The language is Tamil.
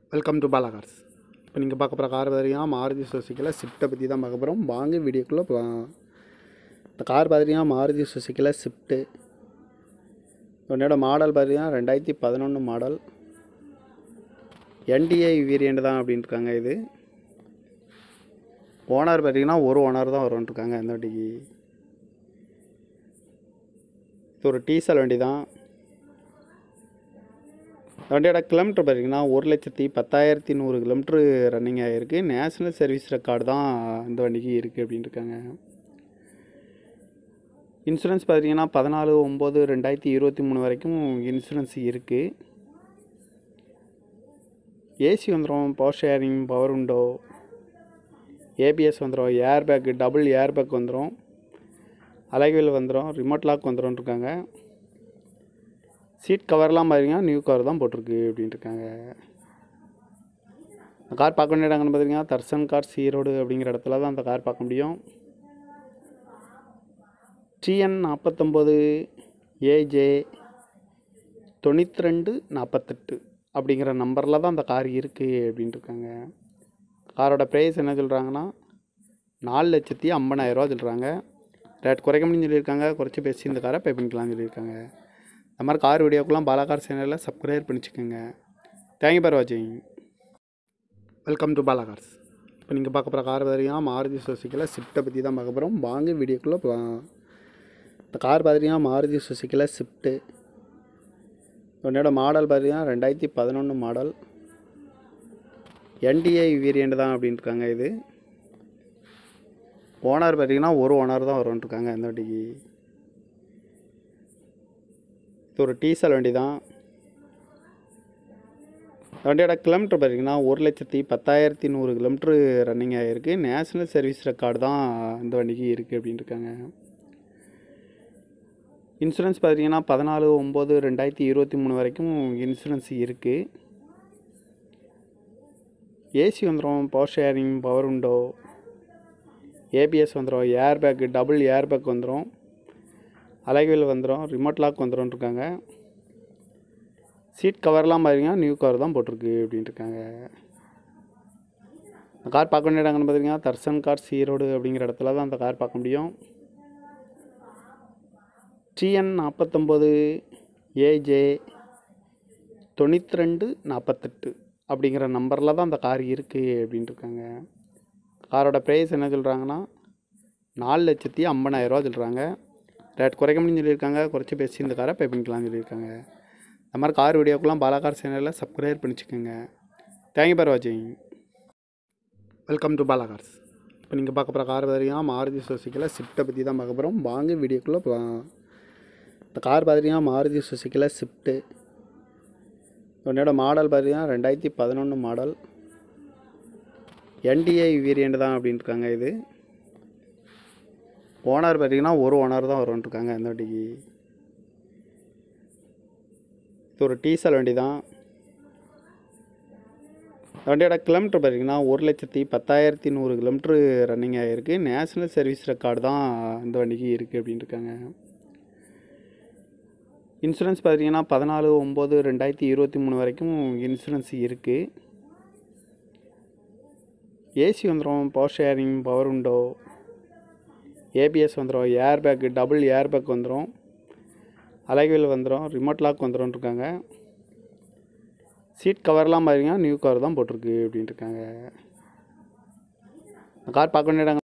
வெல்கம் டு பாலா கார்ஸ் இப்போ நீங்கள் பார்க்க போகிற கார் பார்த்தீங்கன்னா மாருதி சுசுக்கியில் ஸ்விஃப்ட்டை பற்றி தான் பார்க்க போகிறோம் வாங்க வீடியோக்குள்ளே போகலாம் இந்த கார் பார்த்தீங்கன்னா மாருதி சுசுக்கியில் ஸ்விஃப்ட்டு உன்னோட மாடல் பார்த்தீங்கன்னா ரெண்டாயிரத்தி பதினொன்று மாடல் என்டிஐ வேரியண்ட் தான் அப்படின்னு இருக்காங்க இது ஓனர் பார்த்தீங்கன்னா ஒரு ஓனர் தான் வரும்னு இருக்காங்க இந்த வண்டிக்கு இது ஒரு டீசல் வண்டி தான் வண்டியோட கிலோமீட்டர் பார்த்தீங்கன்னா ஒரு லட்சத்தி பத்தாயிரத்தி நூறு கிலோமீட்ரு ரன்னிங் ஆகிருக்கு நேஷ்னல் சர்வீஸ் ரெக்கார்டு தான் இந்த வண்டிக்கு இருக்குது அப்படின்னு இருக்காங்க இன்சூரன்ஸ் பார்த்தீங்கன்னா பதினாலு ஒம்பது ரெண்டாயிரத்தி இருபத்தி மூணு வரைக்கும் இன்சூரன்ஸ் இருக்குது ஏசி வந்துடும் power steering power window ABS வந்துடும் air bag double air bag வந்துடும் அலைவில் வந்துடும் ரிமோட் லாக் வந்துடும் இருக்காங்க சீட் கவர்லாம் பார்த்தீங்கன்னா நியூ கவர் தான் போட்டிருக்கு அப்படின்ட்டு இருக்காங்க அந்த கார் பார்க்க வேண்டிய இடங்கன்னு பார்த்தீங்கன்னா தர்சன் கார் ஈரோடு அப்படிங்கிற இடத்துல தான் அந்த கார் பார்க்க முடியும் டிஎன் நாற்பத்தொம்போது ஏஜே தொண்ணூற்றி ரெண்டு நாற்பத்தெட்டு அப்படிங்கிற நம்பரில் தான் அந்த கார் இருக்குது அப்படின்ட்டு இருக்காங்க காரோட ப்ரைஸ் என்ன சொல்கிறாங்கன்னா நாலு லட்சத்தி ஐம்பதாயிரரூவா சொல்கிறாங்க ரேட் குறைக்க முடியும்னு சொல்லியிருக்காங்க குறைச்சி பேசி இந்த காரை பே பண்ணிக்கலாம்னு சொல்லியிருக்காங்க இந்த மாதிரி கார் வீடியோக்கெலாம் பாலாகார் சேனலில் சப்ஸ்கிரைப் பண்ணிச்சுக்கோங்க தேங்க்யூ ஃபார் வாட்சிங் வெல்கம் டு பாலாகார்ஸ் இப்போ நீங்கள் பார்க்க போகிற கார் பார்த்தீங்கன்னா மாருதி சுசுக்கியில் ஸ்விஃப்ட்டை பற்றி தான் பார்க்க போகிறோம் வாங்க வீடியோக்குள்ளே போகலாம் இந்த கார் பார்த்தீங்கன்னா மாருதி சுசுக்கியில் ஸ்விஃப்ட்டு உன்னோட மாடல் பார்த்தீங்கன்னா ரெண்டாயிரத்தி பதினொன்று மாடல் என்டிஐ வேரியண்ட் தான் அப்படின்னு இருக்காங்க இது ஓனர் பார்த்தீங்கன்னா ஒரு ஓனர் தான் வரும்னு இருக்காங்க இந்த வண்டிக்கு இது ஒரு டீசல் வண்டி தான் வண்டியோட கிலோமீட்டர் பார்த்தீங்கன்னா ஒரு லட்சத்தி பத்தாயிரத்தி நூறு கிலோமீட்ரு ரன்னிங் ஆகிருக்கு நேஷ்னல் சர்வீஸ் ரெக்கார்டு தான் இந்த வண்டிக்கு இருக்குது அப்படின்னு இருக்காங்க இன்சூரன்ஸ் பார்த்தீங்கன்னா பதினாலு ஒம்பது ரெண்டாயிரத்தி இருபத்தி மூணு வரைக்கும் இன்சூரன்ஸ் இருக்குது ஏசி வந்துடும் power steering power window ABS வந்துடும் air bag double air bag வந்துடும் அலைவில் வந்துடும் ரிமோட் லாக் வந்துடும் இருக்காங்க சீட் கவர்லாம் பார்த்தீங்கன்னா நியூ கவர் தான் போட்டிருக்கு அப்படின்ட்டு இருக்காங்க இந்த கார் பார்க்க வேண்டிய இடங்கன்னு பார்த்தீங்கன்னா தர்சன் கார் ஈரோடு அப்படிங்கிற இடத்துல தான் அந்த கார் பார்க்க முடியும் டிஎன் நாற்பத்தொம்போது ஏஜே தொண்ணூற்றி ரெண்டு நாற்பத்தெட்டு அப்படிங்கிற நம்பரில் தான் அந்த கார் இருக்குது அப்படின்ட்டு இருக்காங்க காரோட ப்ரைஸ் என்ன சொல்கிறாங்கன்னா நாலு லட்சத்தி ஐம்பதாயிரரூவா சொல்கிறாங்க ரேட் குறைக்க முடியும்னு சொல்லியிருக்காங்க குறைச்சி பேசி இந்த காரை பே பண்ணிக்கலாம்னு சொல்லியிருக்காங்க இந்த மாதிரி கார் வீடியோக்கெலாம் பாலாகார் சேனலில் சப்ஸ்கிரைப் பண்ணிச்சுக்கோங்க தேங்க்யூ ஃபார் வாட்சிங் வெல்கம் டு பாலாகார்ஸ் இப்போ நீங்கள் பார்க்க போகிற கார் பார்த்தீங்கன்னா மாருதி சுசுக்கியில் ஸ்விஃப்ட்டை பற்றி தான் பார்க்க போகிறோம் வாங்க வீடியோக்குள்ளே போகலாம் இந்த கார் பார்த்தீங்கன்னா மாருதி சுசுக்கியில் ஸ்விஃப்ட்டு உன்னோட மாடல் பார்த்தீங்கன்னா ரெண்டாயிரத்தி பதினொன்று மாடல் என்டிஐ வேரியண்ட் தான் அப்படின்னு இருக்காங்க இது ஓனர் பார்த்தீங்கன்னா ஒரு ஓனர் தான் வரும்னு இருக்காங்க இந்த வண்டிக்கு இது ஒரு டீசல் வண்டி தான் வண்டியோட கிலோமீட்டர் பார்த்தீங்கன்னா ஒரு லட்சத்தி பத்தாயிரத்தி நூறு கிலோமீட்ரு ரன்னிங் ஆகிருக்கு நேஷ்னல் சர்வீஸ் ரெக்கார்டு தான் இந்த வண்டிக்கு இருக்குது அப்படின்னு இருக்காங்க இன்சூரன்ஸ் பார்த்தீங்கன்னா பதினாலு ஒம்பது ரெண்டாயிரத்தி இருபத்தி மூணு வரைக்கும் இன்சூரன்ஸ் இருக்குது ஏசி வந்துடும் power steering power window ABS வந்துடும் air bag double air bag வந்துடும் அலைவில் வந்துடும் ரிமோட் லாக் வந்துடும் இருக்காங்க சீட் கவர்லாம் பார்த்தீங்கன்னா நியூ கவர் தான் போட்டிருக்கு அப்படின்ட்டு இருக்காங்க கார் பார்க்க வேண்டிய இடங்கள்